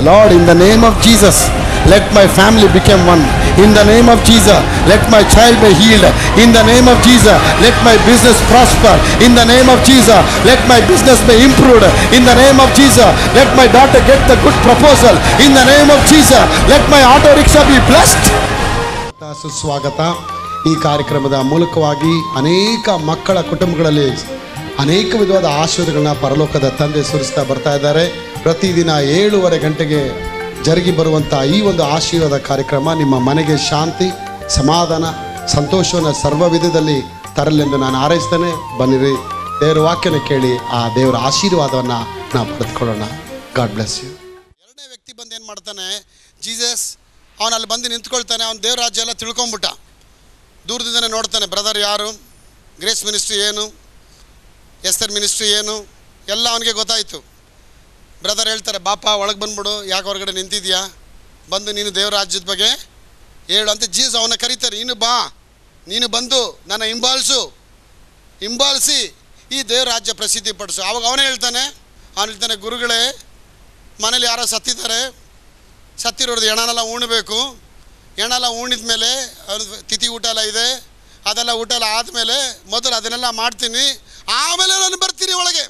The Lord, in the name of Jesus, let my family become one. In the name of Jesus, let my child be healed. In the name of Jesus, let my business prosper. In the name of Jesus, let my business be improved. In the name of Jesus, let my daughter get the good proposal. In the name of Jesus, let my auto rickshaw be blessed. ಸುಸ್ವಾಗತ ಈ ಕಾರ್ಯಕ್ರಮದ ಮೂಲಕವಾಗಿ ಅನೇಕ ಮಕ್ಕಳ ಕುಟುಂಬಗಳಲ್ಲಿ ಅನೇಕ ವಿಧವಾದ ಆಶೀರ್ವಾದಗಳನ್ನ ಪರಲೋಕದ ತಂದೆ ಸುರಿಸ್ತಾ ಬರ್ತಾ ಇದ್ದಾರೆ ಪ್ರತಿದಿನ ಏಳುವರೆ ಗಂಟೆಗೆ ಜರುಗಿ ಬರುವಂಥ ಈ ಒಂದು ಆಶೀರ್ವಾದ ಕಾರ್ಯಕ್ರಮ ನಿಮ್ಮ ಮನೆಗೆ ಶಾಂತಿ ಸಮಾಧಾನ ಸಂತೋಷವನ್ನು ಸರ್ವ ವಿಧದಲ್ಲಿ ತರಲೆಂದು ನಾನು ಹಾರೈಸ್ತೇನೆ ಬನ್ನಿರಿ ದೇವರ ವಾಕ್ಯನ ಕೇಳಿ ಆ ದೇವರ ಆಶೀರ್ವಾದವನ್ನು ನಾವು ಪಡೆದುಕೊಳ್ಳೋಣ ಗಾಡ್ ಬ್ಲೆಸ್ ಯು ಎರಡನೇ ವ್ಯಕ್ತಿ ಬಂದು ಏನು ಮಾಡ್ತಾನೆ ಜೀಸಸ್ ಅವನು ಅಲ್ಲಿ ಬಂದು ನಿಂತ್ಕೊಳ್ತಾನೆ ಅವನು ದೇವ್ರ ರಾಜ್ಯ ಎಲ್ಲ ತಿಳ್ಕೊಂಬಿಟ್ಟ ದೂರದಿಂದನೇ ನೋಡ್ತಾನೆ ಬ್ರದರ್ ಯಾರು ಗ್ರೇಸ್ ಮಿನಿಸ್ಟ್ರಿ ಏನು ಎಸ್ತರ್ ಮಿನಿಸ್ಟ್ರಿ ಏನು ಎಲ್ಲ ಅವನಿಗೆ ಗೊತ್ತಾಯಿತು ಬ್ರದರ್ ಹೇಳ್ತಾರೆ ಬಾಪ ಒಳಗೆ ಬಂದ್ಬಿಡು ಯಾಕೆ ಹೊರಗಡೆ ನಿಂತಿದ್ಯಾ ಬಂದು ನೀನು ದೇವ್ರ ರಾಜ್ಯದ ಬಗ್ಗೆ ಹೇಳು ಅಂತ ಜೀಸ್ ಅವನ ಕರೀತಾರೆ ನೀನು ಬಾ ನೀನು ಬಂದು ನನ್ನ ಹಿಂಬಾಲಿಸು ಹಿಂಬಾಲಿಸಿ ಈ ದೇವ್ರ ರಾಜ್ಯ ಪ್ರಸಿದ್ಧಿ ಪಡಿಸು ಆವಾಗ ಅವನೇ ಹೇಳ್ತಾನೆ ಅವನು ಹೇಳ್ತಾನೆ ಗುರುಗಳೇ ಮನೇಲಿ ಯಾರೋ ಸತ್ತಿದ್ದಾರೆ ಸತ್ತಿರೋದು ಎಣನೆಲ್ಲ ಉಣ್ಬೇಕು ಎಣೆಲ್ಲ ಉಣಿದ ಮೇಲೆ ಅವ್ರದ್ದು ತಿಥಿ ಊಟ ಎಲ್ಲ ಇದೆ ಅದೆಲ್ಲ ಊಟ ಎಲ್ಲ ಆದಮೇಲೆ ಮೊದಲು ಅದನ್ನೆಲ್ಲ ಮಾಡ್ತೀನಿ ಆಮೇಲೆ ನಾನು ಬರ್ತೀನಿ ಒಳಗೆ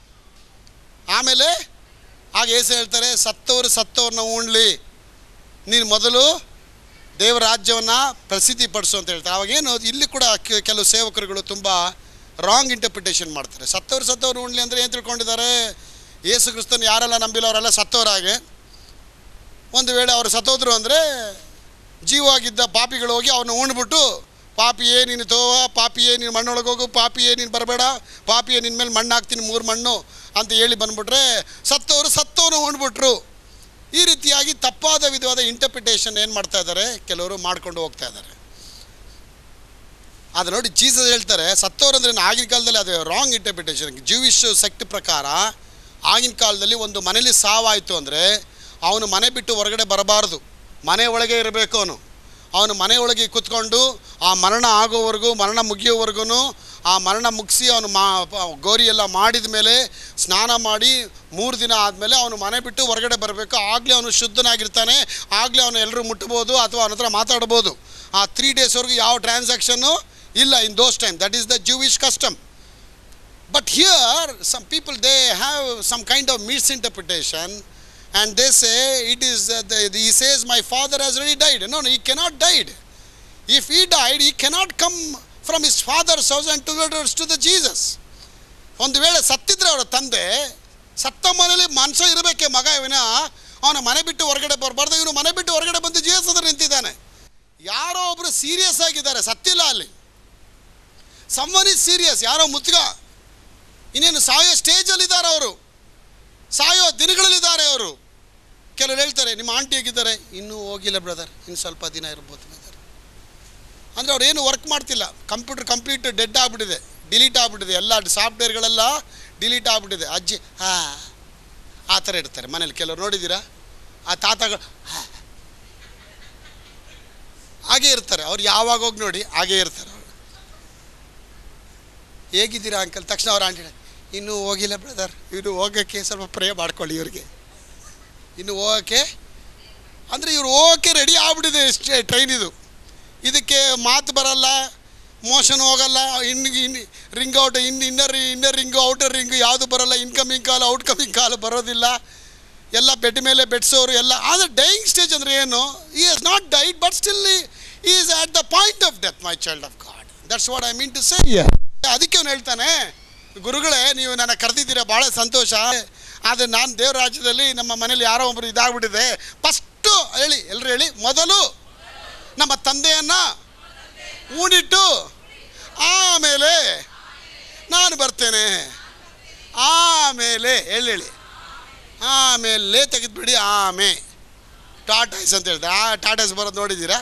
ಆಮೇಲೆ ಆಗ ಏಸು ಹೇಳ್ತಾರೆ ಸತ್ತವರು ಸತ್ತವ್ರನ್ನ ಉಣ್ಲಿ ನೀನು ಮೊದಲು ದೇವರ ರಾಜ್ಯವನ್ನು ಪ್ರಸಿದ್ಧಿ ಪಡಿಸು ಅಂತ ಹೇಳ್ತಾರೆ ಅವಾಗೇನು ಇಲ್ಲಿ ಕೂಡ ಕೆ- ಕೆಲವು ಸೇವಕರುಗಳು ತುಂಬ ರಾಂಗ್ ಇಂಟರ್ಪ್ರಿಟೇಷನ್ ಮಾಡ್ತಾರೆ ಸತ್ತವ್ರು ಸತ್ತವ್ರು ಉಣ್ಲಿ ಅಂದರೆ ಏನು ತಿಳ್ಕೊಂಡಿದ್ದಾರೆ ಯೇಸು ಕ್ರಿಸ್ತನ ಯಾರೆಲ್ಲ ನಂಬಿಲ್ಲ ಅವರೆಲ್ಲ ಸತ್ತವರಾಗೆ ಒಂದು ವೇಳೆ ಅವರು ಸತ್ತೋದ್ರು ಅಂದರೆ ಜೀವವಾಗಿದ್ದ ಪಾಪಿಗಳು ಹೋಗಿ ಅವನ್ನ ಉಣ್ಬಿಟ್ಟು ಪಾಪಿಯೇ ನೀನು ತೋವ ಪಾಪಿಯೇ ನೀನು ಮಣ್ಣೊಳಗೆ ಹೋಗು ಪಾಪಿಯೇ ನೀನು ಬರಬೇಡ ಪಾಪಿಯೇ ನಿನ್ನ ಮೇಲೆ ಮಣ್ಣು ಹಾಕ್ತೀನಿ ಮೂರು ಮಣ್ಣು ಅಂತ ಹೇಳಿ ಬಂದ್ಬಿಟ್ರೆ ಸತ್ತವರು ಸತ್ತವನು ಉಣ್ಬಿಟ್ರು ಈ ರೀತಿಯಾಗಿ ತಪ್ಪಾದ ವಿಧವಾದ ಇಂಟರ್ಪ್ರಿಟೇಷನ್ ಏನು ಮಾಡ್ತಾ ಇದ್ದಾರೆ ಕೆಲವರು ಮಾಡ್ಕೊಂಡು ಹೋಗ್ತಾ ಇದ್ದಾರೆ ಅದು ನೋಡಿ ಜೀಸಸ್ ಹೇಳ್ತಾರೆ ಸತ್ತವರು ಅಂದರೆ ಆಗಿನ ಕಾಲದಲ್ಲಿ ಅದು ರಾಂಗ್ ಇಂಟರ್ಪ್ರಿಟೇಷನ್ ಜೂವಿಶ್ ಸೆಕ್ಟ್ ಪ್ರಕಾರ ಆಗಿನ ಕಾಲದಲ್ಲಿ ಒಂದು ಮನೇಲಿ ಸಾವಾಯಿತು ಅಂದರೆ ಅವನು ಮನೆ ಬಿಟ್ಟು ಹೊರಗಡೆ ಬರಬಾರ್ದು ಮನೆ ಒಳಗೆ ಇರಬೇಕು ಅವನು ಅವನು ಮನೆ ಒಳಗೆ ಕೂತ್ಕೊಂಡು ಆ ಮರಣ ಆಗೋವರೆಗೂ ಮರಣ ಮುಗಿಯೋವರೆಗೂ ಆ ಮರಣ ಮುಗಿಸಿ ಅವನು ಮಾ ಪ- ಗೋರಿ ಎಲ್ಲ ಮಾಡಿದ ಮೇಲೆ ಸ್ನಾನ ಮಾಡಿ ಮೂರು ದಿನ ಆದಮೇಲೆ ಅವನು ಮನೆ ಬಿಟ್ಟು ಹೊರಗಡೆ ಬರಬೇಕು ಆಗಲೇ ಅವನು ಶುದ್ಧನಾಗಿರ್ತಾನೆ ಆಗಲೇ ಅವನು ಎಲ್ಲರೂ ಮುಟ್ಬೋದು ಅಥವಾ ಅವನ ಹತ್ರ ಮಾತಾಡ್ಬೋದು ಆ ತ್ರೀ ಡೇಸ್ವರೆಗೂ ಯಾವ ಟ್ರಾನ್ಸಾಕ್ಷನ್ನು ಇಲ್ಲ in those time that is the Jewish custom But here, some people they have some kind of misinterpretation, and they say it is. Uh, the, he says, "My father has already died." No, no, he cannot died. If he died, he cannot come from his father's house and towards to the Jesus. ಒಂದು ವೇಳೆ ಸತ್ತಿದ್ರೆ ಅವರ ತಂದೆ ಸತ್ತ ಮನೇಲಿ ಮನುಷ್ಯ ಇರಬೇಕೆ ಮಗ ಇವನ ಅವನ ಮನೆ ಬಿಟ್ಟು ಹೊರಗಡೆ ಬರಬಾರ್ದು ಇವನು ಮನೆ ಬಿಟ್ಟು ಹೊರಗಡೆ ಬಂದು ಜೀಸಸ್ ಹತ್ರ ನಿಂತಿದ್ದಾನೆ ಯಾರೋ ಒಬ್ರು ಸೀರಿಯಸ್ ಆಗಿದ್ದಾರೆ ಸತ್ತಿಲ್ಲ ಅಲ್ಲಿ ಸಮ್ಮನ್ ಇಸ್ ಸೀರಿಯಸ್ ಯಾರೋ ಮುತ್ಗ ಇನ್ನೇನು ಸಾಯೋ ಸ್ಟೇಜಲ್ಲಿದ್ದಾರೆ ಅವರು ಸಾಯೋ ದಿನಗಳಲ್ಲಿದ್ದಾರೆ ಅವರು ಕೆಲವರು ಹೇಳ್ತಾರೆ ನಿಮ್ಮ ಆಂಟಿ ಹೇಗಿದ್ದಾರೆ ಇನ್ನೂ ಹೋಗಿಲ್ಲ ಬ್ರದರ್ ಇನ್ನು ಸ್ವಲ್ಪ ದಿನ ಇರ್ಬೋದು ಬ್ರದರ್ ಅಂದರೆ ಅವ್ರು ಏನು ವರ್ಕ್ ಮಾಡ್ತಿಲ್ಲ ಕಂಪ್ಯೂಟರ್ ಕಂಪ್ಲೀಟ್ ಡೆಡ್ ಆಗಿಬಿಟ್ಟಿದೆ ಡಿಲೀಟ್ ಆಗಿಬಿಟ್ಟಿದೆ ಎಲ್ಲ ಸಾಫ್ಟ್ವೇರ್ಗಳೆಲ್ಲ ಡಿಲೀಟ್ ಆಗಿಬಿಟ್ಟಿದೆ ಅಜ್ಜಿ ಹಾಂ ಆ ಥರ ಇರ್ತಾರೆ ಮನೇಲಿ ಕೆಲವರು ನೋಡಿದ್ದೀರಾ ಆ ತಾತಗಳು ಹಾ. ಹಾಗೇ ಇರ್ತಾರೆ ಅವ್ರು ಯಾವಾಗ ಹೋಗಿ ನೋಡಿ ಹಾಗೇ ಇರ್ತಾರೆ ಅವರು ಹೇಗಿದ್ದೀರಾ ಅಂಕಲ್ ತಕ್ಷಣ ಅವ್ರ ಆಂಟಿ ಇನ್ನೂ ಹೋಗಿಲ್ಲ ಬ್ರದರ್ ಇನ್ನು ಹೋಗೋಕ್ಕೆ ಸ್ವಲ್ಪ ಪ್ರೇ ಮಾಡ್ಕೊಳ್ಳಿ ಇವ್ರಿಗೆ ಇನ್ನು ಹೋಗೋಕ್ಕೆ ಅಂದರೆ ಇವ್ರು ಹೋಗೋಕ್ಕೆ ರೆಡಿ ಆಗ್ಬಿಟ್ಟಿದೆ ಇಷ್ಟೇ ಟ್ರೈನ್ ಇದು ಇದಕ್ಕೆ ಮಾತು ಬರಲ್ಲ ಮೋಷನ್ ಹೋಗಲ್ಲ in in ring out in inner inner ring outer ring ಯಾವುದು ಬರಲ್ಲ ಇನ್ಕಮಿಂಗ್ ಕಾಲು ಔಟ್ಕಮಿಂಗ್ ಕಾಲು ಬರೋದಿಲ್ಲ ಎಲ್ಲ ಬೆಡ್ ಮೇಲೆ ಬೆಡ್ಸೋರು ಎಲ್ಲ ಆದರೆ ಡೈಯಿಂಗ್ ಸ್ಟೇಜ್ ಅಂದರೆ ಏನು ಈ has not died but still is at the point of death my child of God that's what I mean to say ಅದಕ್ಕೆ ಅವನು ಹೇಳ್ತಾನೆ ಗುರುಗಳೇ ನೀವು ನನ್ನ ಕರೆದಿದ್ದೀರಾ ಭಾಳ ಸಂತೋಷ ಆದರೆ ನಾನು ದೇವ್ರ ರಾಜ್ಯದಲ್ಲಿ ನಮ್ಮ ಮನೇಲಿ ಯಾರೋ ಒಬ್ಬರು ಇದಾಗ್ಬಿಟ್ಟಿದೆ ಫಸ್ಟು ಹೇಳಿ ಎಲ್ಲರೂ ಹೇಳಿ ಮೊದಲು ನಮ್ಮ ತಂದೆಯನ್ನು ಊಣಿಟ್ಟು ಆಮೇಲೆ ನಾನು ಬರ್ತೇನೆ ಆಮೇಲೆ ಹೇಳಿ ಹೇಳಿ ಆಮೇಲೆ ತೆಗೆದುಬಿಡಿ ಆಮೆ ಟಾಟಾಯ್ಸ್ ಅಂತ ಹೇಳ್ತಾರೆ ಆ ಟಾಟಾಯ್ಸ್ ಬರೋದು ನೋಡಿದ್ದೀರಾ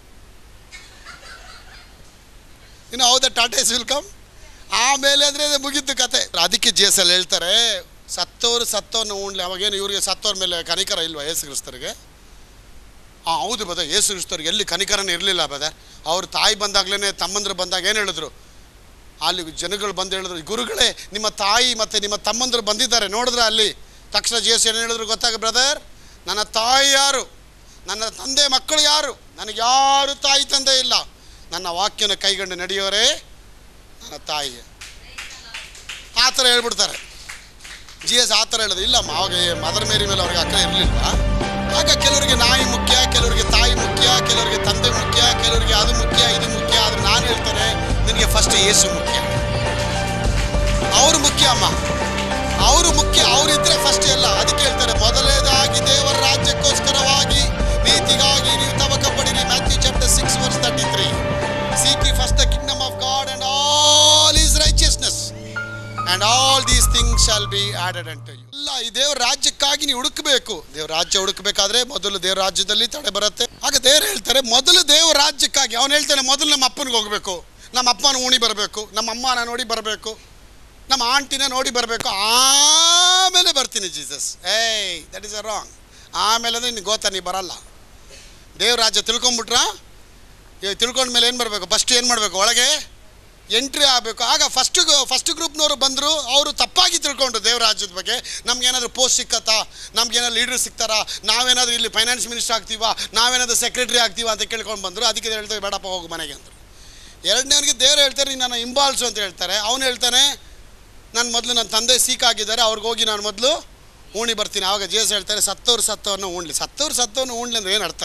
ಇನ್ನು ಹೌದಾ ಟಾಟಾಯ್ಸ್ ವಿಲ್ ಕಮ್ ಆಮೇಲೆ ಅಂದರೆ ಅದು ಮುಗೀತು ಕತೆ ಅದಕ್ಕೆ ಜಿ ಎಸ್ ಎಲ್ ಹೇಳ್ತಾರೆ ಸತ್ತವರು ಸತ್ತವ್ರನ್ನ ಉಣ್ಲಿ ಅವಾಗೇನು ಇವ್ರಿಗೆ ಸತ್ತವ್ರ ಮೇಲೆ ಕನಿಕರ ಇಲ್ವಾ ಯೇಸು ಕ್ರಿಸ್ತರಿಗೆ ಹಾಂ ಹೌದು ಬದ ಯೇಸು ಕ್ರಿಸ್ತವ್ರಿಗೆ ಎಲ್ಲಿ ಕನಿಕರನೇ ಇರಲಿಲ್ಲ ಬದ ಅವ್ರ ತಾಯಿ ಬಂದಾಗಲೇ ತಮ್ಮಂದ್ರು ಬಂದಾಗ ಏನು ಹೇಳಿದ್ರು ಅಲ್ಲಿ ಜನಗಳು ಬಂದು ಹೇಳಿದ್ರು ಗುರುಗಳೇ ನಿಮ್ಮ ತಾಯಿ ಮತ್ತು ನಿಮ್ಮ ತಮ್ಮಂದರು ಬಂದಿದ್ದಾರೆ ನೋಡಿದ್ರೆ ಅಲ್ಲಿ ತಕ್ಷಣ ಜಿ ಎಸ್ ಏನು ಹೇಳಿದ್ರು ಗೊತ್ತಾಗ ಬ್ರದರ್ ನನ್ನ ತಾಯಿ ಯಾರು ನನ್ನ ತಂದೆ ಮಕ್ಕಳು ಯಾರು ನನಗೆ ಯಾರು ತಾಯಿ ತಂದೆ ಇಲ್ಲ ನನ್ನ ವಾಕ್ಯನ ಕೈಗೊಂಡು ನಡೆಯೋರೇ ನನ್ನ ತಾಯಿ ಆ ಥರ ಹೇಳ್ಬಿಡ್ತಾರೆ ಜಿ ಎಸ್ ಆ ಥರ ಹೇಳೋದು ಇಲ್ಲಮ್ಮ ಅವಾಗ ಮದರ್ ಮೇರಿ ಮೇಲೆ ಅವ್ರಿಗೆ ಅಕ್ಕ ಇರಲಿಲ್ವಾ ಆಗ ಕೆಲವರಿಗೆ ನಾಯಿ ಮುಖ್ಯ ಕೆಲವರಿಗೆ ತಾಯಿ ಮುಖ್ಯ ಕೆಲವರಿಗೆ ತಂದೆ ಮುಖ್ಯ ಕೆಲವರಿಗೆ ಅದು ಮುಖ್ಯ ಇದು ಮುಖ್ಯ ಆದ್ರೆ ನಾನು ಹೇಳ್ತೇನೆ ನಿನಗೆ ಫಸ್ಟ್ ಏಸು ಮುಖ್ಯ ಅವರು ಮುಖ್ಯ ಅಮ್ಮ ಅವರು ಮುಖ್ಯ ಅವರಿದ್ರೆ ಫಸ್ಟ್ ಎಲ್ಲ ಅದಕ್ಕೆ ಹೇಳ್ತಾರೆ ಮೊದಲನೇದಾಗಿ ದೇವರ ರಾಜ್ಯಕ್ಕೋಸ್ಕರವಾಗಿ ನೀತಿಗಾಗಿ ನೀವು ತವಕ ಪಡಿರಿ Matthew chapter six verse thirty three seek first the kingdom of God and all is righteousness and all these things shall be added unto you ಇಲ್ಲ ಈ ದೇವ್ರ ರಾಜ್ಯಕ್ಕಾಗಿ ನೀವು ಹುಡುಕಬೇಕು ದೇವ್ರ ರಾಜ್ಯ ಹುಡುಕಬೇಕಾದ್ರೆ ಮೊದಲು ದೇವ್ರ ರಾಜ್ಯದಲ್ಲಿ ತಡೆ ಬರುತ್ತೆ ಆಗ ದೇವ್ರು ಹೇಳ್ತಾರೆ ಮೊದಲು ದೇವ್ರ ರಾಜ್ಯಕ್ಕಾಗಿ ಅವನು ಹೇಳ್ತಾನೆ ಮೊದಲು ನಮ್ಮ ಅಪ್ಪನಿಗೆ ಹೋಗಬೇಕು ನಮ್ಮ ಅಪ್ಪನ ಉಣಿ ಬರಬೇಕು ನಮ್ಮ ಅಮ್ಮನ ನೋಡಿ ಬರಬೇಕು ನಮ್ಮ ಆಂಟಿನ ನೋಡಿ ಬರಬೇಕು ಆಮೇಲೆ ಬರ್ತೀನಿ ಜೀಸಸ್ ಏಯ್ ದಟ್ ಈಸ್ ಅ ರಾಂಗ್ ಆಮೇಲೆ ಅಂದರೆ ನಿನಗೆ ಗೊತ್ತಾ ನೀ ಬರಲ್ಲ ದೇವ್ರ ರಾಜ್ಯ ತಿಳ್ಕೊಂಬಿಟ್ರಾ ಇವಾಗ ತಿಳ್ಕೊಂಡ್ಮೇಲೆ ಏನು ಬರಬೇಕು ಫಸ್ಟ್ ಏನು ಮಾಡಬೇಕು ಒಳಗೆ ಎಂಟ್ರಿ ಆಗಬೇಕು ಆಗ ಫಸ್ಟ್ ಫಸ್ಟ್ ಗ್ರೂಪ್ನವರು ಬಂದರು ಅವರು ತಪ್ಪಾಗಿ ತಿಳ್ಕೊಂಡ್ರು ದೇವ್ರ ರಾಜ್ಯದ ಬಗ್ಗೆ ನಮ್ಗೇನಾದರೂ ಪೋಸ್ಟ್ ಸಿಕ್ಕತ್ತಾ ನಮ್ಗೇನಾದ್ರು ಲೀಡರ್ ಸಿಗ್ತಾರಾ ನಾವೇನಾದರೂ ಇಲ್ಲಿ ಫೈನಾನ್ಸ್ ಮಿನಿಸ್ಟರ್ ಆಗ್ತೀವಾ ನಾವೇನಾದರೂ ಸೆಕ್ರೆಟರಿ ಆಗ್ತೀವಾ ಅಂತ ಕೇಳ್ಕೊಂಡು ಬಂದರು ಅದಕ್ಕೆ ಹೇಳ್ತೇವೆ ಬೇಡಪ್ಪ ಹೋಗು ಮನೆಗೆ ಅಂದರು ಎರಡನೇವನಿಗೆ ದೇವ್ರು ಹೇಳ್ತಾರೆ ನೀನು ನನ್ನ ಹಿಂಬಾಲಿಸು ಅಂತ ಹೇಳ್ತಾರೆ ಅವನು ಹೇಳ್ತಾನೆ ನಾನು ಮೊದಲು ನನ್ನ ತಂದೆ ಸೀಕ್ ಆಗಿದ್ದಾರೆ ಅವ್ರಿಗೆ ಹೋಗಿ ನಾನು ಮೊದಲು ಉಣಿ ಬರ್ತೀನಿ ಆವಾಗ ಜೇಸ್ ಹೇಳ್ತಾರೆ ಸತ್ತವ್ರು ಸತ್ತವನ್ನು ಉಣ್ಲಿ ಸತ್ತವ್ರು ಸತ್ತವನ್ನು ಉಣ್ಲಿ ಅಂದ್ರೆ ಏನು ಅರ್ಥ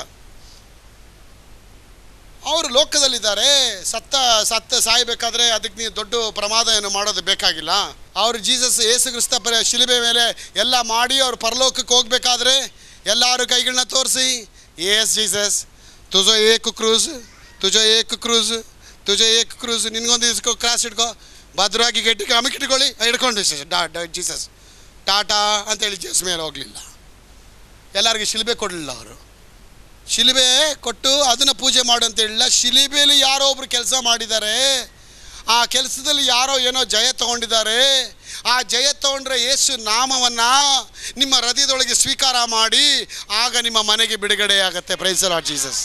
ಅವರು ಲೋಕದಲ್ಲಿದ್ದಾರೆ ಸತ್ತ ಸತ್ತ ಸಾಯಬೇಕಾದ್ರೆ ಅದಕ್ಕೆ ನೀವು ದೊಡ್ಡ ಪ್ರಮಾದ ಏನು ಮಾಡೋದು ಬೇಕಾಗಿಲ್ಲ ಅವರು ಜೀಸಸ್ ಏಸು ಕ್ರಿಸ್ತ ಪರ ಶಿಲುಬೆ ಮೇಲೆ ಎಲ್ಲ ಮಾಡಿ ಅವ್ರು ಪರಲೋಕಕ್ಕೆ ಹೋಗ್ಬೇಕಾದ್ರೆ ಎಲ್ಲರೂ ಕೈಗಳನ್ನ ತೋರಿಸಿ ಎಸ್ ಜೀಸಸ್ ತುಜೋ ಏಕ್ ಕ್ರೂಸ್ ತುಜೋ ಏಕ್ ಕ್ರೂಸ್ ತುಜೋ ಏಕ್ ಕ್ರೂಸ್ ನಿನ್ಗೊಂದು ಇಸ್ಕೋ ಕ್ರಾಸ್ ಇಟ್ಕೋ ಭದ್ರವಾಗಿ ಗಟ್ಟಿಗೆ ಅಮಕ್ ಇಟ್ಕೊಳ್ಳಿ ಹಿಡ್ಕೊಂಡು ಡಾ ಡಾ ಜೀಸಸ್ ಟಾಟಾ ಅಂತೇಳಿ ಜೀಸಸ್ ಮೇಲೆ ಹೋಗಲಿಲ್ಲ ಎಲ್ಲರಿಗೂ ಶಿಲ್ಬೆ ಕೊಡಲಿಲ್ಲ ಅವರು ಶಿಲುಬೆ ಕೊಟ್ಟು ಅದನ್ನು ಪೂಜೆ ಮಾಡು ಅಂತ ಹೇಳಿಲ್ಲ ಶಿಲುಬೆಯಲ್ಲಿ ಯಾರೋ ಒಬ್ರು ಕೆಲಸ ಮಾಡಿದ್ದಾರೆ ಆ ಕೆಲಸದಲ್ಲಿ ಯಾರೋ ಏನೋ ಜಯ ತಗೊಂಡಿದ್ದಾರೆ ಆ ಜಯ ತಗೊಂಡ್ರೆ ಯೇಸು ನಾಮವನ್ನು ನಿಮ್ಮ ಹೃದಯದೊಳಗೆ ಸ್ವೀಕಾರ ಮಾಡಿ ಆಗ ನಿಮ್ಮ ಮನೆಗೆ ಬಿಡುಗಡೆ ಆಗುತ್ತೆ ಪ್ರೈಸ್ ಲಾರ್ಡ್ ಜೀಸಸ್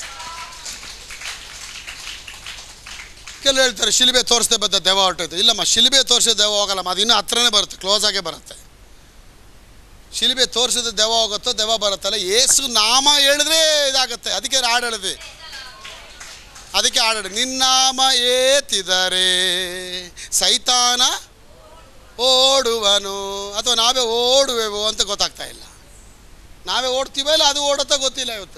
ಕೆಲವು ಹೇಳ್ತಾರೆ ಶಿಲುಬೆ ತೋರಿಸ್ದೆ ಬದ್ದ ದೆವ ಹೊರಟೋಯ್ತು ಇಲ್ಲಮ್ಮ ಶಿಲುಬೆ ತೋರಿಸಿದ ದೆವ ಹೋಗಲ್ಲಮ್ಮ ಅದು ಇನ್ನೂ ಹತ್ರನೇ ಬರುತ್ತೆ ಕ್ಲೋಸ್ ಆಗೇ ಬರುತ್ತೆ ಶಿಲುಬೆ ತೋರಿಸಿದ ದೆವ ಹೋಗುತ್ತೋ ದೆವ ಬರುತ್ತಲ್ಲ ಏಸು ನಾಮ ಹೇಳಿದ್ರೆ ಇದಾಗುತ್ತೆ ಅದಕ್ಕೆ ಹಾಡು ಹೇಳಿದ್ವಿ ಅದಕ್ಕೆ ಹಾಡು ಹೇಳಿ ನಿನ್ನಾಮ ಏತಿದರೆ ಸೈತಾನ ಓಡುವನು ಅಥವಾ ನಾವೇ ಓಡುವೆವು ಅಂತ ಗೊತ್ತಾಗ್ತಾ ಇಲ್ಲ ನಾವೇ ಓಡ್ತೀವೋ ಇಲ್ಲ ಅದು ಓಡುತ್ತಾ ಗೊತ್ತಿಲ್ಲ ಇವತ್ತು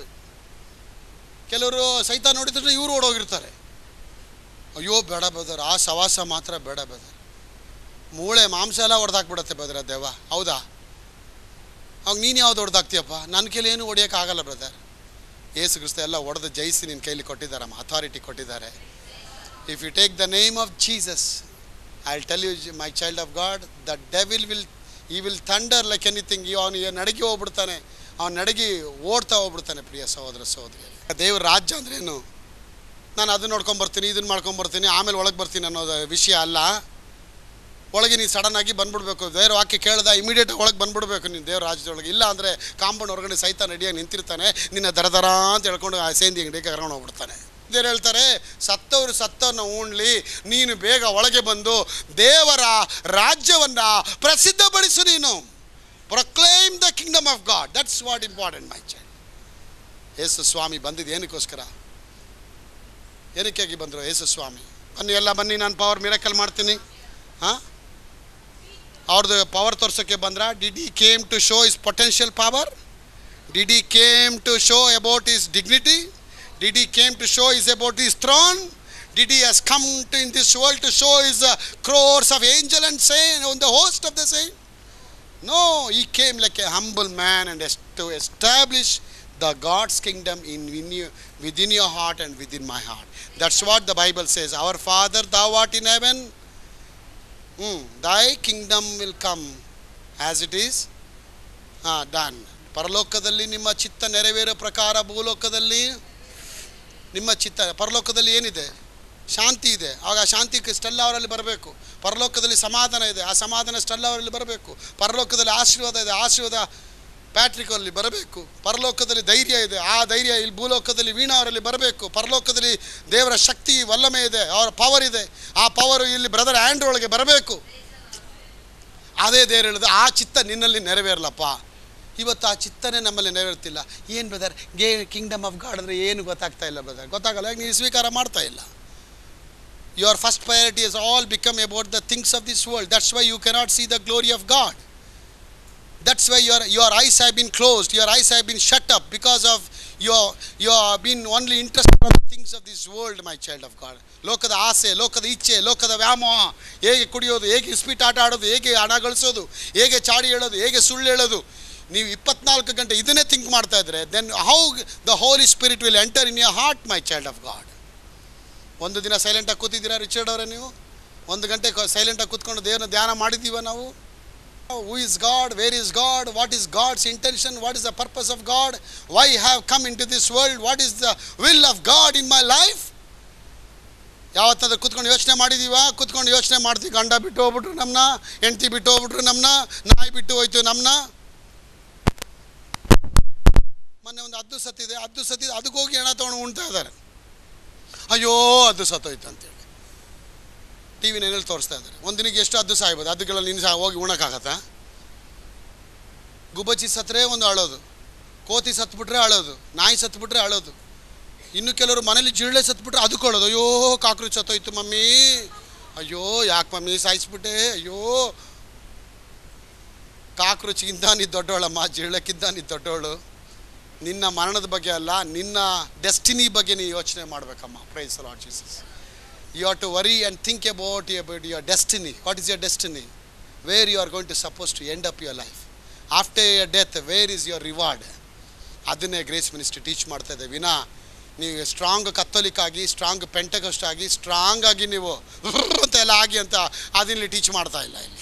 ಕೆಲವರು ಸೈತಾನ ನೋಡಿದ್ರೆ ಇವರು ಓಡೋಗಿರ್ತಾರೆ ಅಯ್ಯೋ ಬೇಡ ಬೇದರ್ ಆ ಸವಾಸ ಮಾತ್ರ ಬೇಡ ಬೇದರ್ ಮೂಳೆ ಮಾಂಸ ಎಲ್ಲ ಹೊಡೆದಾಕ್ಬಿಡತ್ತೆ ಬೇದ್ರ ದೇವ ಹೌದಾ ಅವಾಗ ನೀನು ಯಾವ್ದು ಹೊಡೆದಾಕ್ತೀಯಪ್ಪ ನನ್ನ ಕೈಲಿ ಏನು ಹೊಡಿಯೋಕ್ಕಾಗಲ್ಲ ಬ್ರದರ್ ಏಸು ಕ್ರಿಸ್ತ ಎಲ್ಲ ಹೊಡೆದು ಜಯಿಸಿ ನಿನ್ನ ಕೈಲಿ ಕೊಟ್ಟಿದ್ದಾರಮ್ಮ ಅಥಾರಿಟಿ ಕೊಟ್ಟಿದ್ದಾರೆ if you take the name of Jesus I will tell you my child of God the devil will he will thunder like anything ಅವನು ನಡಗಿ ಹೋಗ್ಬಿಡ್ತಾನೆ ಅವನು ನಡಗಿ ಓಡ್ತಾ ಹೋಗ್ಬಿಡ್ತಾನೆ ಪ್ರಿಯ ಸಹೋದರ ಸಹೋದರಿ ದೇವ್ರ ರಾಜ್ಯ ಅಂದ್ರೇನು ನಾನು ಅದನ್ನ ನೋಡ್ಕೊಂಬರ್ತೀನಿ ಇದನ್ನು ಮಾಡ್ಕೊಂಬರ್ತೀನಿ ಆಮೇಲೆ ಒಳಗೆ ಬರ್ತೀನಿ ಅನ್ನೋದು ವಿಷಯ ಅಲ್ಲ ಒಳಗೆ ನೀನು ಸಡನ್ನಾಗಿ ಬಂದ್ಬಿಡ್ಬೇಕು ದೇವ್ರ ವಾಕ್ಯ ಕೇಳ್ದ ಇಮಿಡಿಯೇಟಾಗಿ ಒಳಗೆ ಬಂದ್ಬಿಡ್ಬೇಕು ನೀನು ದೇವ್ರ ರಾಜ್ಯದೊಳಗೆ ಇಲ್ಲ ಅಂದರೆ ಕಾಂಪೌಂಡ್ ಹೊರಗಡೆ ಸೈತಾನ್ ರೆಡಿಯಾಗಿ ನಿಂತಿರ್ತಾನೆ ನಿನ್ನ ದರ ದರ ಅಂತ ಹೇಳ್ಕೊಂಡು ಆ ಸೇಂದಿ ಅಂಗಡಿಗೆ ಕರ್ಕೊಂಡು ಹೋಗ್ಬಿಡ್ತಾನೆ ದೇವ್ರು ಹೇಳ್ತಾರೆ ಸತ್ತವರು ಸತ್ತವನ್ನು ಉಣ್ಲಿ ನೀನು ಬೇಗ ಒಳಗೆ ಬಂದು ದೇವರ ರಾಜ್ಯವನ್ನು ಪ್ರಸಿದ್ಧಪಡಿಸು ನೀನು proclaim the kingdom of God that's what important my child Yesu Swami ಬಂದಿದ್ದು ಏನಕ್ಕೋಸ್ಕರ ಏನಕ್ಕಾಗಿ ಬಂದರು ಯೇಸು ಸ್ವಾಮಿ ಬನ್ನಿ ಎಲ್ಲ ಬನ್ನಿ ನಾನು ಪವರ್ ಮಿರಕಲ್ ಮಾಡ್ತೀನಿ ಹಾಂ ಅವ್ರದ್ದು ಪವರ್ ತೋರ್ಸೋಕ್ಕೆ ಬಂದ್ರ did he came to show his potential power did he came to show about his dignity did he came to show his about his throne did he has come to in this world to show his crores of angel and saint on the host of the saint no he came like a humble man and as to establish the God's kingdom in within, you, within your heart and within my heart. That's what the Bible says. Our Father, thou art in heaven, mm, thy kingdom will come as it is uh, done. ಪರಲೋಕದಲ್ಲಿ ನಿಮ್ಮ ಚಿತ್ತ ನೆರವೇರೋ ಪ್ರಕಾರ ಭೂಲೋಕದಲ್ಲಿ ನಿಮ್ಮ ಚಿತ್ತ ಪರಲೋಕದಲ್ಲಿ ಏನಿದೆ ಶಾಂತಿ ಇದೆ ಆಗ ಆ ಶಾಂತಿ ಸ್ಟೆಲ್ಲ ಅವರಲ್ಲಿ ಬರಬೇಕು ಪರಲೋಕದಲ್ಲಿ ಸಮಾಧಾನ ಇದೆ ಆ ಸಮಾಧಾನ ಸ್ಟೆಲ್ಲ ಅವರಲ್ಲಿ ಬರಬೇಕು ಪರಲೋಕದಲ್ಲಿ ಆಶೀರ್ವಾದ ಇದೆ ಆಶೀರ್ವಾದ ಪ್ಯಾಟ್ರಿಕ್ ಅವರಲ್ಲಿ ಬರಬೇಕು ಪರಲೋಕದಲ್ಲಿ ಧೈರ್ಯ ಇದೆ ಆ ಧೈರ್ಯ ಇಲ್ಲಿ ಭೂಲೋಕದಲ್ಲಿ ವೀಣಾ ಅವರಲ್ಲಿ ಬರಬೇಕು ಪರಲೋಕದಲ್ಲಿ ದೇವರ ಶಕ್ತಿ ವಲ್ಲಮೆ ಇದೆ ಅವರ ಪವರ್ ಇದೆ ಆ ಪವರು ಇಲ್ಲಿ ಬ್ರದರ್ ಆ್ಯಂಡ್ರ್ ಒಳಗೆ ಬರಬೇಕು ಅದೇ ದೇವ್ರು ಹೇಳಿದ ಆ ಚಿತ್ತ ನಿನ್ನಲ್ಲಿ ನೆರವೇರಲಪ್ಪ ಇವತ್ತು ಆ ಚಿತ್ತನೆ ನಮ್ಮಲ್ಲಿ ನೆರವೇರ್ತಿಲ್ಲ ಏನು ಬ್ರದರ್ ಗೇ ಕಿಂಗ್ಡಮ್ ಆಫ್ ಗಾಡ್ ಅಂದರೆ ಏನು ಗೊತ್ತಾಗ್ತಾ ಇಲ್ಲ ಬ್ರದರ್ ಗೊತ್ತಾಗಲ್ಲ ಯಾಕೆ ನೀವು ಸ್ವೀಕಾರ ಮಾಡ್ತಾ ಇಲ್ಲ your first priority is all become about the things of this world that's why you cannot see the glory of God that's why your your eyes have been closed your eyes have been shut up because of your you have been only interested in the things of this world my child of god ಲೋಕದ ಆಸೆ ಲೋಕದ ಇಚ್ಛೆ ಲೋಕದ ವ್ಯಾಮೋಹ ಹೇಗೆ ಕುಡಿಯೋದು ಹೇಗೆ ಇಸ್ಪೀಟ್ ಆಟ ಆಡೋದು ಹೇಗೆ ಹಣ ಗಳಿಸೋದು ಹೇಗೆ ಚಾಡಿ ಹೇಳೋದು ಹೇಗೆ ಸುಳ್ಳು ಹೇಳೋದು ನೀವು ಇಪ್ಪತ್ನಾಲ್ಕು ಗಂಟೆ ಇದನ್ನೇ ಥಿಂಕ್ ಮಾಡ್ತಾ ಇದ್ರೆ then how the Holy Spirit will enter in your heart my child of God ಒಂದು ದಿನ ಸೈಲೆಂಟಾಗಿ ಕೂತಿದ್ದೀರಾ ರಿಚರ್ಡ್ ಅವರೇ ನೀವು ಒಂದು ಗಂಟೆ ಸೈಲೆಂಟಾಗಿ ಕೂತ್ಕೊಂಡು ದೇವರನ್ನ ಧ್ಯಾನ ಮಾಡಿದ್ದೀವ ನಾವು who is God, where is God, what is God's intention, what is the purpose of God, why I have come into this world, what is the will of God in my life. ಯಾವತ್ತಾದ್ರೂ ಕೂತ್ಕೊಂಡು ಯೋಚನೆ ಮಾಡಿದೀವ ಕೂತ್ಕೊಂಡು ಯೋಚನೆ ಮಾಡ್ತೀವಿ ಗಂಡ ಬಿಟ್ಟು ಹೋಗ್ಬಿಟ್ರು ನಮ್ಮನ್ನ ಹೆಂಡತಿ ಬಿಟ್ಟು ಹೋಗ್ಬಿಟ್ರು ನಮ್ಮನ್ನ ನಾಯಿ ಬಿಟ್ಟು ಹೋಯ್ತು ನಮ್ಮನ್ನ ಮೊನ್ನೆ ಒಂದು ಹದ್ದು ಸತ್ತಿದೆ ಹದ್ದು ಸತ್ತಿದೆ ಅದಕ್ಕೆ ಹೋಗಿ ಹೆಣ ತೊಗೊಂಡು ಉಣ್ತಾ ಇದ್ದಾರೆ ಅಯ್ಯೋ ಅದು ಸತ್ತೋಯ್ತು ಅಂತೇಳಿ ಟಿ ವಿ ನೈನಲ್ಲಿ ತೋರಿಸ್ತಾ ಇದ್ದಾರೆ ಒಂದು ದಿನಕ್ಕೆ ಎಷ್ಟು ಹದ್ದು ಸಾಯ್ಬೋದು ಹದ್ದುಗಳಲ್ಲಿ ನೀನು ಸಹ ಹೋಗಿ ಉಣಕ್ಕಾಗತ್ತಾ ಗುಬ್ಬಚ್ಚಿ ಸತ್ತರೆ ಒಂದು ಅಳೋದು ಕೋತಿ ಸತ್ಬಿಟ್ರೆ ಅಳೋದು ನಾಯಿ ಸತ್ಬಿಟ್ರೆ ಅಳೋದು ಇನ್ನು ಕೆಲವರು ಮನೇಲಿ ಜಿರಳೆ ಸತ್ಬಿಟ್ರೆ ಅದಕ್ಕೆ ಅಳೋದು ಅಯ್ಯೋ ಕಾಕ್ರೋಚ್ ಸತ್ತೋಯ್ತು ಮಮ್ಮಿ ಅಯ್ಯೋ ಯಾಕೆ ಮಮ್ಮಿ ಸಾಯಿಸ್ಬಿಟ್ಟೆ ಅಯ್ಯೋ ಕಾಕ್ರೋಚ್ಗಿಂತ ನೀ ದೊಡ್ಡವಳಮ್ಮ ಜಿರಳೆಕ್ಕಿಂತ ನೀ ದೊಡ್ಡವಳು ನಿನ್ನ ಮರಣದ ಬಗ್ಗೆ ಅಲ್ಲ ನಿನ್ನ ಡೆಸ್ಟಿನಿ ಬಗ್ಗೆ ನೀ ಯೋಚನೆ ಮಾಡಬೇಕಮ್ಮ praise Lord Jesus you have to worry and think about your, about your destiny. What is your destiny? Where you are going to supposed to end up your life. After your death, where is your reward? ಅದನ್ನೇ Grace Ministry teach ಮಾಡ್ತಾ ಇದೆ ವಿನಾ ನೀವು strong ಕತ್ತೋಲಿಕ್ ಆಗಿ strong ಪೆಂಟಗಸ್ಟ್ ಆಗಿ strong ಆಗಿ ನೀವು ಅಂತ ಎಲ್ಲ ಆಗಿ ಅಂತ ಅದನ್ನಲ್ಲಿ ಟೀಚ್ ಮಾಡ್ತಾ ಇಲ್ಲ ಇಲ್ಲಿ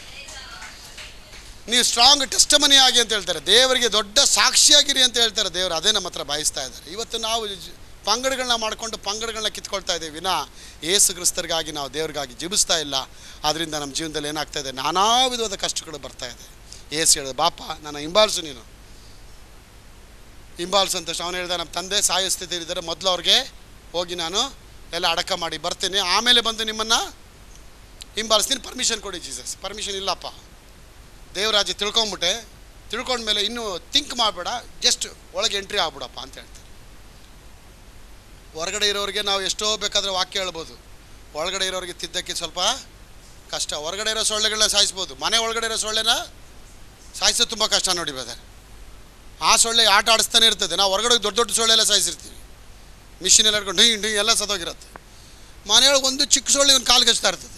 ನೀವು ಸ್ಟ್ರಾಂಗ್ ಟೆಸ್ಟಮನಿ ಆಗಿ ಅಂತ ಹೇಳ್ತಾರೆ ದೇವರಿಗೆ ದೊಡ್ಡ ಸಾಕ್ಷಿಯಾಗಿರಿ ಅಂತ ಹೇಳ್ತಾರೆ ದೇವರು ಅದೇ ನಮ್ಮ ಹತ್ರ ಬಯಸ್ತಾ ಇದ್ದಾರೆ ಇವತ್ತು ನಾವು ಜ- ಪಂಗಡಗಳನ್ನ ಮಾಡಿಕೊಂಡು ಪಂಗಡಗಳನ್ನ ಕಿತ್ಕೊಳ್ತಾ ಇದ್ದೀವಿ ವಿನಾ ಏಸು ಕ್ರಿಸ್ತರಿಗಾಗಿ ನಾವು ದೇವ್ರಿಗಾಗಿ ಜೀವಿಸ್ತಾ ಇಲ್ಲ ಆದ್ದರಿಂದ ನಮ್ಮ ಜೀವನದಲ್ಲಿ ಏನಾಗ್ತಾ ಇದೆ ನಾನಾ ವಿಧವಾದ ಕಷ್ಟಗಳು ಬರ್ತಾ ಇದೆ ಏಸು ಹೇಳಿದ ಬಾಪ ನನ್ನ ಹಿಂಬಾಲಿಸು ನೀನು ಹಿಂಬಾಲಿಸು ಅಂತ ಅವನು ಹೇಳ್ದ ನಮ್ಮ ತಂದೆ ಸಾಯೋ ಸ್ಥಿತಿಯಲ್ಲಿದ್ದಾರೆ ಮೊದಲು ಅವ್ರಿಗೆ ಹೋಗಿ ನಾನು ಎಲ್ಲ ಅಡಕ ಮಾಡಿ ಬರ್ತೀನಿ ಆಮೇಲೆ ಬಂದು ನಿಮ್ಮನ್ನು ಹಿಂಬಾಲಿಸ್ತೀನಿ ಪರ್ಮಿಷನ್ ಕೊಡಿ ಜೀಸಸ್ ಪರ್ಮಿಷನ್ ಇಲ್ಲಪ್ಪ ದೇವರಾಜ ತಿಳ್ಕೊಂಬಿಟ್ಟೆ ತಿಳ್ಕೊಂಡ್ಮೇಲೆ ಇನ್ನೂ ಥಿಂಕ್ ಮಾಡಬೇಡ ಜಸ್ಟ್ ಒಳಗೆ ಎಂಟ್ರಿ ಆಗ್ಬಿಡಪ್ಪ ಅಂತ ಹೇಳ್ತಾರೆ ಹೊರಗಡೆ ಇರೋರಿಗೆ ನಾವು ಎಷ್ಟೋ ಬೇಕಾದರೆ ವಾಕ್ಯ ಹೇಳ್ಬೋದು ಒಳಗಡೆ ಇರೋರಿಗೆ ತಿದ್ದಕ್ಕೆ ಸ್ವಲ್ಪ ಕಷ್ಟ ಹೊರಗಡೆ ಇರೋ ಸೊಳ್ಳೆಗಳನ್ನ ಸಾಯಿಸ್ಬೋದು ಮನೆ ಒಳಗಡೆ ಇರೋ ಸೊಳ್ಳೆನ ಸಾಯಿಸೋದು ತುಂಬ ಕಷ್ಟ ನೋಡಿ ಬ್ರದರ್ ಆ ಸೊಳ್ಳೆ ಆಟ ಆಡಿಸ್ತಾನೆ ಇರ್ತದೆ ನಾವು ಹೊರಗಡೆ ಹೋಗಿ ದೊಡ್ಡ ದೊಡ್ಡ ಸೊಳ್ಳೆ ಎಲ್ಲ ಸಾಯಿಸಿರ್ತೀವಿ ಮಿಷಿನ್ ಎಲ್ಲ ಹಿಡ್ಕೊಂಡು ಡಿಂಗ್ ಡಿಂಗ್ ಎಲ್ಲ ಸತ್ತೋಗಿರುತ್ತೆ ಮನೆಯೊಳಗೆ ಒಂದು ಚಿಕ್ಕ ಸೊಳ್ಳೆ ಒಂದು ಕಾಲು ಗಚ್ತಾ ಇರ್ತದೆ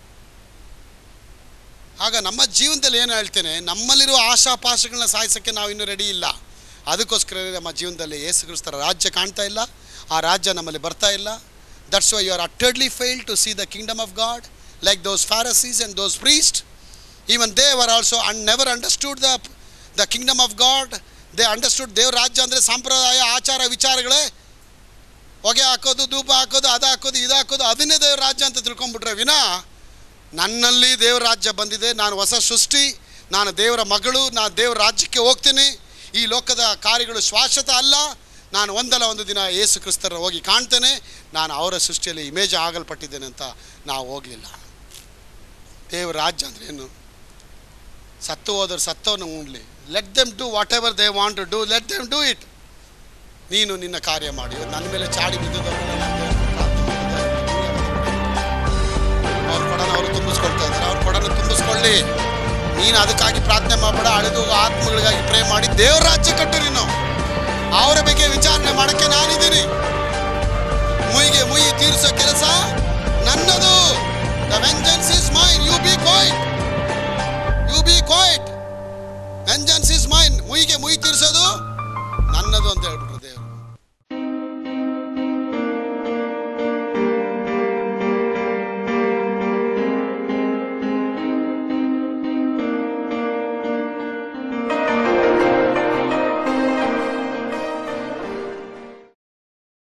ಆಗ ನಮ್ಮ ಜೀವನದಲ್ಲಿ ಏನು ಹೇಳ್ತೇನೆ ನಮ್ಮಲ್ಲಿರುವ ಆಶಾಪಾಶಗಳನ್ನ ಸಾಯಿಸೋಕ್ಕೆ ನಾವು ಇನ್ನೂ ರೆಡಿ ಇಲ್ಲ ಅದಕ್ಕೋಸ್ಕರ ನಮ್ಮ ಜೀವನದಲ್ಲಿ ಯೇಸು ಕ್ರಿಸ್ತರ ರಾಜ್ಯ ಕಾಣ್ತಾ ಇಲ್ಲ ಆ ರಾಜ್ಯ ನಮ್ಮಲ್ಲಿ ಬರ್ತಾ ಇಲ್ಲ that's why you are utterly fail to see the kingdom of God like those Pharisees and those priest even they were also and never understood the the kingdom of God they understood ದೇವ್ರ ರಾಜ್ಯ ಅಂದರೆ ಸಂಪ್ರದಾಯ ಆಚಾರ ವಿಚಾರಗಳೇ ಹೊಗೆ ಹಾಕೋದು ಧೂಪ ಹಾಕೋದು ಅದು ಹಾಕೋದು ಇದು ಹಾಕೋದು ಅದನ್ನೇ ದೇವ್ರ ರಾಜ್ಯ ಅಂತ ತಿಳ್ಕೊಂಬಿಟ್ರೆ ವಿನಾ ನನ್ನಲ್ಲಿ ದೇವರ ರಾಜ್ಯ ಬಂದಿದೆ ನಾನು ಹೊಸ ಸೃಷ್ಟಿ ನಾನು ದೇವರ ಮಗಳು ನಾನು ದೇವರ ರಾಜ್ಯಕ್ಕೆ ಹೋಗ್ತೀನಿ ಈ ಲೋಕದ ಕಾರ್ಯಗಳು ಶಾಶ್ವತ ಅಲ್ಲ ನಾನು ಒಂದಲ್ಲ ಒಂದು ದಿನ ಯೇಸು ಕ್ರಿಸ್ತರ ಹೋಗಿ ಕಾಣ್ತೇನೆ ನಾನು ಅವರ ಸೃಷ್ಟಿಯಲ್ಲಿ ಇಮೇಜ್ ಆಗಲ್ಪಟ್ಟಿದ್ದೇನೆ ಅಂತ ನಾವು ಹೋಗಲಿಲ್ಲ ದೇವರ ರಾಜ್ಯ ಅಂದ್ರೆ ಏನು ಸತ್ತು ಹೋದ್ರೆ ಸತ್ತವನು only let them do whatever they want to do let them do it ನೀನು ನಿನ್ನ ಕಾರ್ಯ ಮಾಡಿ ಇವತ್ತು ನನ್ನ ಮೇಲೆ ಚಾಡಿ ಬಿದ್ದಿದ್ದವರೆಲ್ಲ ನನ್ನ ದೇವರನ್ನ ಪ್ರಾರ್ಥನೆ ಮಾಡಿದ್ದಾರೆ. ಅವ್ರ ಕೊಡನ ಅವರು ತುಂಬಿಸ್ಕೊಳ್ತಾ ಇದ್ದಾರೆ ಅವ್ರ ಕೊಡನ ತುಂಬಿಸ್ಕೊಳ್ಳಿ ನೀನು ಅದಕ್ಕಾಗಿ ಪ್ರಾರ್ಥನೆ ಮಾಡಬೇಡ ಅಳೆದು ಆತ್ಮಗಳಿಗಾಗಿ ಪ್ರೇ ಮಾಡಿ ದೇವ್ರ ರಾಜ್ಯ ಕಟ್ಟು ನೀನು ಅವರ ಬಗ್ಗೆ ವಿಚಾರಣೆ ಮಾಡಕ್ಕೆ ನಾನಿದ್ದೀನಿ ಮುಯಿಗೆ ಮುಯಿ ತೀರಿಸೋ ಕೆಲಸ ನನ್ನದು the vengeance is mine you be quiet you B